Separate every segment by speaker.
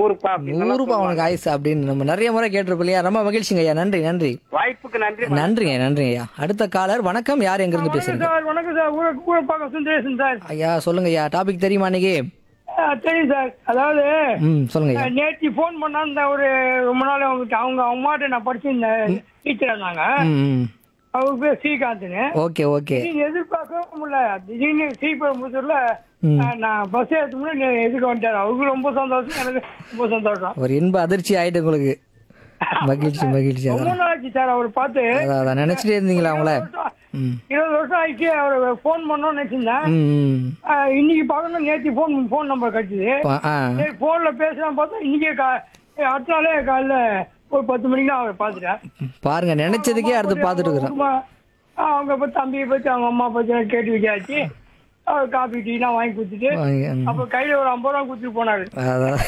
Speaker 1: நூறுப்பா அப்படின்னு
Speaker 2: நூறு ரூபாய் உனக்கு ஆயுசு அப்படின்னு நம்ம நிறைய முறை கேட்டிருப்போம் இல்லையா ரொம்ப மகிழ்ச்சிங்க ஐயா நன்றி நன்றி
Speaker 1: வாய்ப்புக்கு நன்றி
Speaker 2: நன்றிங்க நன்றிங்க ஐயா அடுத்த காலர் வணக்கம் யார் எங்கிருந்து பேசுறீங்க
Speaker 3: சார் வணக்கம் சார் ஊர ஊரப்பாக்கம் சுந்தரேசன் சார்
Speaker 2: ஐயா சொல்லுங்க ஐயா டாபிக் தெரியுமா இன்னைக்கு
Speaker 3: ஆ, தெரியும் சார் அதாவது
Speaker 2: ம் சொல்லுங்க ஐயா
Speaker 3: நேற்று ஃபோன் பண்ணா இந்த ஒரு ரொம்ப நாள் அவங்க அவங்க அம்மாட்ட நான் படிச்சிருந்தேன் டீச்சர் இருந்தாங்க
Speaker 2: ம் ம்
Speaker 3: அவங்க பேர் ஸ்ரீகாந்த்னு
Speaker 2: ஓகே ஓகே
Speaker 3: நீங்க எதிர்பார்க்கவே முடியல திடீர்னு ஸ்ரீபெரும்புத்தூர்ல
Speaker 2: ம்.
Speaker 3: ஆ, நான் பஸ் ஏற்ற முன்னாடி எதுக்கு வந்துட்டாரு அவருக்கு ரொம்ப சந்தோஷம் எனக்கு ரொம்ப சந்தோஷம்
Speaker 2: ஒரு இன்ப அதிர்ச்சி ஆயிட்டு உங்களுக்கு மகிழ்ச்சி மகிழ்ச்சி
Speaker 3: ரொம்ப
Speaker 2: அதான்
Speaker 3: நாள் ஆச்சு சார் அவரை பார்த்து
Speaker 2: அதான் அதான் நினைச்சிட்டே இருந்தீங்களா அவங்கள ம்
Speaker 3: இருபது வருஷம் ஆயிடுச்சு அவரை ஃபோன் பண்ணோம்னு நினைச்சிருந்தேன்
Speaker 2: ம் ம்
Speaker 3: ஆ, இன்னைக்கு பார்க்கணும் நேற்று ஃபோன் ஃபோன் நம்பர் கிடைச்சது
Speaker 2: பா- ஆ
Speaker 3: சரி போன்ல பேசலாம் பார்த்தா இன்னைக்கே கா ஏய், அடுத்த நாளே காலைல ஒரு பத்து மணிக்கு தான் அவரை பார்த்துட்டேன்
Speaker 2: பாருங்க நினைச்சதுக்கே அடுத்து பார்த்துட்டு இருக்கிறோம்
Speaker 3: குடும்ப- ஆ, அவங்க பத்தி தம்பியை பத்தி அவங்க அம்மா பத்தி எல்லாம் கேட்டு விசாரிச்சு அவர் காபி டீலாம் வாங்கி கொடுத்துட்டு
Speaker 2: வாங்க, ம்.
Speaker 3: அப்ப கையில ஒரு ஐம்பது ரூபா கொடுத்துட்டு போனாரு
Speaker 2: அதான்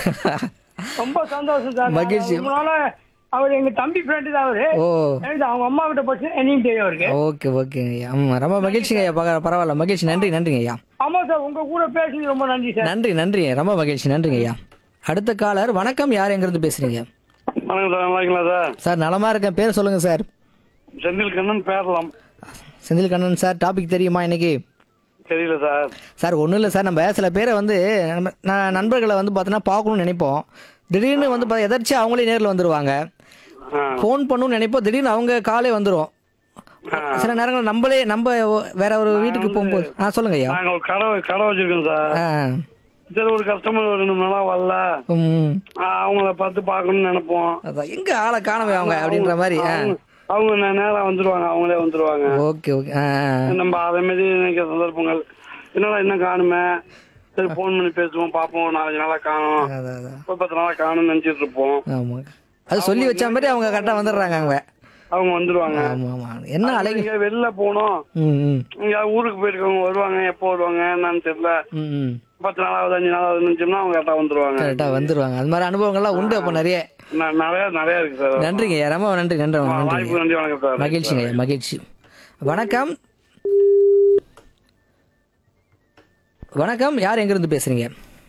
Speaker 3: ரொம்ப சந்தோஷம் சார்
Speaker 2: மகிழ்ச்சி.
Speaker 3: ரொம்ப நாளா அவர் எங்க தம்பி ஃப்ரெண்டு தான் அவரு
Speaker 2: ஓ
Speaker 3: எனக்கு அவங்க அம்மா கிட்ட பற்றி என்னையும் தெரியும் அவருக்கு
Speaker 2: ஓகே ஓகேங்க ஐயா ம் ரொம்ப மகிழ்ச்சிங்க ஐயா பக- பரவாயில்ல மகிழ்ச்சி நன்றி நன்றிங்க ஐயா
Speaker 3: ஆமா சார் உங்க கூட பேசுனது ரொம்ப நன்றி சார்
Speaker 2: நன்றி நன்றி ரொம்ப மகிழ்ச்சி நன்றிங்க ஐயா அடுத்த காலர் வணக்கம் யார் எங்கிருந்து பேசுறீங்க
Speaker 1: வணக்கம் சார் நல்லா இருக்கீங்களா சார்
Speaker 2: சார் நலமா இருக்கேன் பேர் சொல்லுங்க சார்
Speaker 1: செந்தில் கண்ணன் பேரலாம்
Speaker 2: செந்தில் கண்ணன் சார் டாபிக் தெரியுமா இன்னைக்கு
Speaker 1: தெரியல சார்
Speaker 2: சார் ஒன்றும் இல்லை சார் நம்ம சில பேரை வந்து நம்ம நான் நண்பர்களை வந்து பார்த்தோன்னா பார்க்கணும்னு நினைப்போம் திடீர்னு வந்து பார்த்தா எதாச்சும் அவங்களே நேரில் வந்துருவாங்க
Speaker 1: ஆ.
Speaker 2: ஃபோன் பண்ணணும்னு நினைப்போம் திடீர்னு அவங்க காலே வந்துடும் சில நேரங்கள் நம்மளே நம்ம வேற ஒரு வீட்டுக்கு போகும்போது ஆ சொல்லுங்க ஐயா
Speaker 1: நாங்க ஒரு கடை கடை வச்சிருக்கோம் சார்
Speaker 2: ஆ
Speaker 1: சரி ஒரு கஸ்டமர் ஒரு ரெண்டு மூணு நாளா வரல
Speaker 2: ம்
Speaker 1: ஆ, அவங்கள பார்த்து பார்க்கணும்னு நினைப்போம்
Speaker 2: அதான் எங்க ஆளை காணவே அவங்க அப்படின்ற மாதிரி ஆ
Speaker 1: அவங்க- அவங்க நே- நேரா வந்துருவாங்க அவங்களே வந்துருவாங்க
Speaker 2: ஓகே ஓகே ஆ ஆ.
Speaker 1: நம்ம அதே மாதிரி நினைக்கிற சந்தர்ப்பங்கள் என்னடா இன்னும் காணுமே சரி ஃபோன் பண்ணி பேசுவோம் பார்ப்போம் நாலஞ்சு நாளா காணும்
Speaker 2: அதான் அதான்
Speaker 1: ஒரு பத்து நாளா காணும்னு நினைச்சிட்டு இருப்போம்
Speaker 2: ஆமாங்க அது சொல்லி வச்ச மாதிரி அவங்க கரெக்டாக வந்துடுறாங்க அவங்க
Speaker 1: அவங்க வந்துருவாங்க
Speaker 2: ஆமாம் ஆமாம் என்ன அலைங்க
Speaker 1: நீங்க வெளில போனோம்
Speaker 2: ம் ம்
Speaker 1: இங்க ஊருக்கு போயிருக்கவங்க வருவாங்க எப்போ வருவாங்க என்னன்னு தெரியல
Speaker 2: ம் ம்
Speaker 1: பத்து நாளாவது அஞ்சு நாளாவது நினைச்சோம்னா அவங்க கரெக்டா வந்துருவாங்க
Speaker 2: கரெக்டாக வந்துருவாங்க அது மாதிரி அனுபவங்கள்லாம் உண்டு அப்போ நிறைய
Speaker 1: ந- நிறைய நிறைய இருக்கு சார்
Speaker 2: நன்றிங்க ஐயா ரொம்ப நன்றி நன்றி நன்றி
Speaker 1: வாய்ப்பு நன்றி வணக்கம் சார்
Speaker 2: மகிழ்ச்சிங்க ஐயா மகிழ்ச்சி வணக்கம் வணக்கம் யார் எங்கிருந்து பேசுறீங்க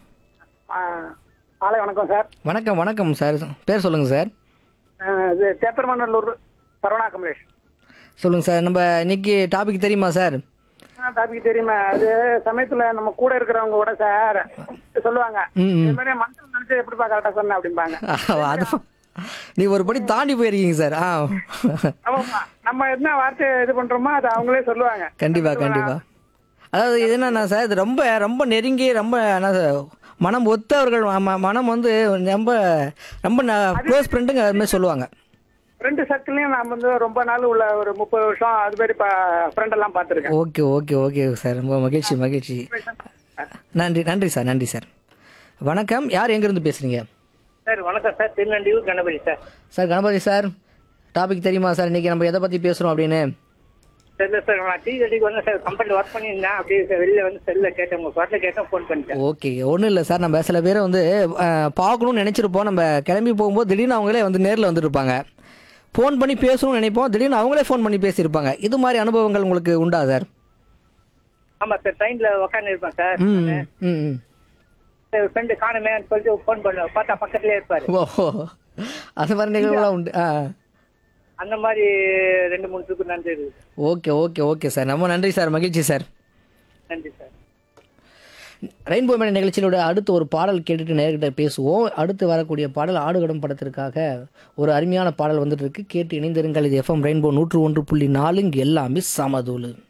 Speaker 3: ஆலை வணக்கம் சார்
Speaker 2: வணக்கம் வணக்கம் சார் பேர் சொல்லுங்க சார்
Speaker 3: இது தேப்பரமநல்லூர் சரவணா கமலேஷ்
Speaker 2: சொல்லுங்க சார் நம்ம இன்னைக்கு டாபிக் தெரியுமா சார்
Speaker 3: டாபிக் தெரியுமா அது சமயத்துல நம்ம கூட இருக்கிறவங்க கூட சார் சொல்லுவாங்க
Speaker 2: ம், ம்.
Speaker 3: இது மாதிரி மனசுல நினைச்சு எப்படிப்பா கரெக்டா சொன்ன அப்படிம்பாங்க
Speaker 2: ஆ, அது நீ ஒரு படி தாண்டி போயிருக்கீங்க சார் ஆ
Speaker 3: ஆமாம்மா நம்ம என்ன வார்த்தை இது பண்றோமோ அது அவங்களே சொல்லுவாங்க
Speaker 2: கண்டிப்பா கண்டிப்பா அதாவது இது என்னன்னா சார் இது ரொம்ப ரொம்ப நெருங்கி ரொம்ப என்ன சார், மனம் ஒத்தவர்கள் ம- மனம் வந்து ரொம்ப ரொம்ப க்ளோஸ் ஃப்ரெண்டுங்க அது மாதிரி சொல்லுவாங்க
Speaker 3: ரெண்டு சர்க்கிள்லயும் நான் வந்து ரொம்ப நாள் உள்ள ஒரு முப்பது வருஷம் அது மாதிரி ஃப்ரெண்ட் எல்லாம் பார்த்துருக்கேன்
Speaker 2: ஓகே ஓகே ஓகே சார் ரொம்ப மகிழ்ச்சி மகிழ்ச்சி நன்றி நன்றி சார் நன்றி சார் வணக்கம் யார் எங்கேருந்து பேசுறீங்க
Speaker 3: சார் வணக்கம் sir Thirunandiyur Ganapathi sir
Speaker 2: sir Ganapathi sir topic தெரியுமா சார் இன்னைக்கு நம்ம எதை பற்றி பேசுகிறோம் அப்படின்னு
Speaker 3: தெரியல சார் நான் டீ கடைக்கு வந்து சார் கம்பெனியில் ஒர்க் பண்ணியிருந்தேன் அப்படியே சார் வெளியில வந்து செல்லில் கேட்டேன் உங்கள் பாட்டில் கேட்டேன் ஃபோன் பண்ணிட்டேன்
Speaker 2: ஓகே ஒன்றும் இல்லை சார் நம்ம சில பேரை வந்து அஹ், பார்க்கணும்னு நினச்சிருப்போம் நம்ம கிளம்பி போகும்போது திடீர்னு அவங்களே வந்து நேரில் வந்துருப்பாங்க ஃபோன் பண்ணி பேசணும்னு நினைப்போம் திடீர்னு அவங்களே ஃபோன் பண்ணி பேசியிருப்பாங்க இது மாதிரி அனுபவங்கள் உங்களுக்கு உண்டா சார்
Speaker 3: ஆமாம் சார் ட்ரெயினில் உட்காந்து இருப்பேன் சார்
Speaker 2: ம் ம், ம் ம்
Speaker 3: ஃப்ரெண்டு காணுமேன்னு சொல்லிட்டு ஃபோன் பண்ணுவேன் பார்த்தா பக்கத்துலேயே இருப்பார்
Speaker 2: ஓஹோ அது மாதிரி நிகழ்வுலாம் உண்டு ஆ
Speaker 3: அந்த மாதிரி ரெண்டு மூணு ட்ரிப்பு நடந்தது
Speaker 2: ஓகே ஓகே ஓகே சார் ரொம்ப நன்றி சார் மகிழ்ச்சி சார்
Speaker 3: நன்றி சார்
Speaker 2: ரெயின்போ மேடை நிகழ்ச்சியிலோட அடுத்து ஒரு பாடல் கேட்டுட்டு நேர்கிட்ட பேசுவோம் அடுத்து வரக்கூடிய பாடல் ஆடுகடம் படத்திற்காக ஒரு அருமையான பாடல் வந்துட்டு இருக்கு கேட்டு இணைந்திருங்கள் இது எஃப்எம் ரெயின்போ நூற்று ஒன்று புள்ளி நாலு இங்கே எல்லாமே சமதூளு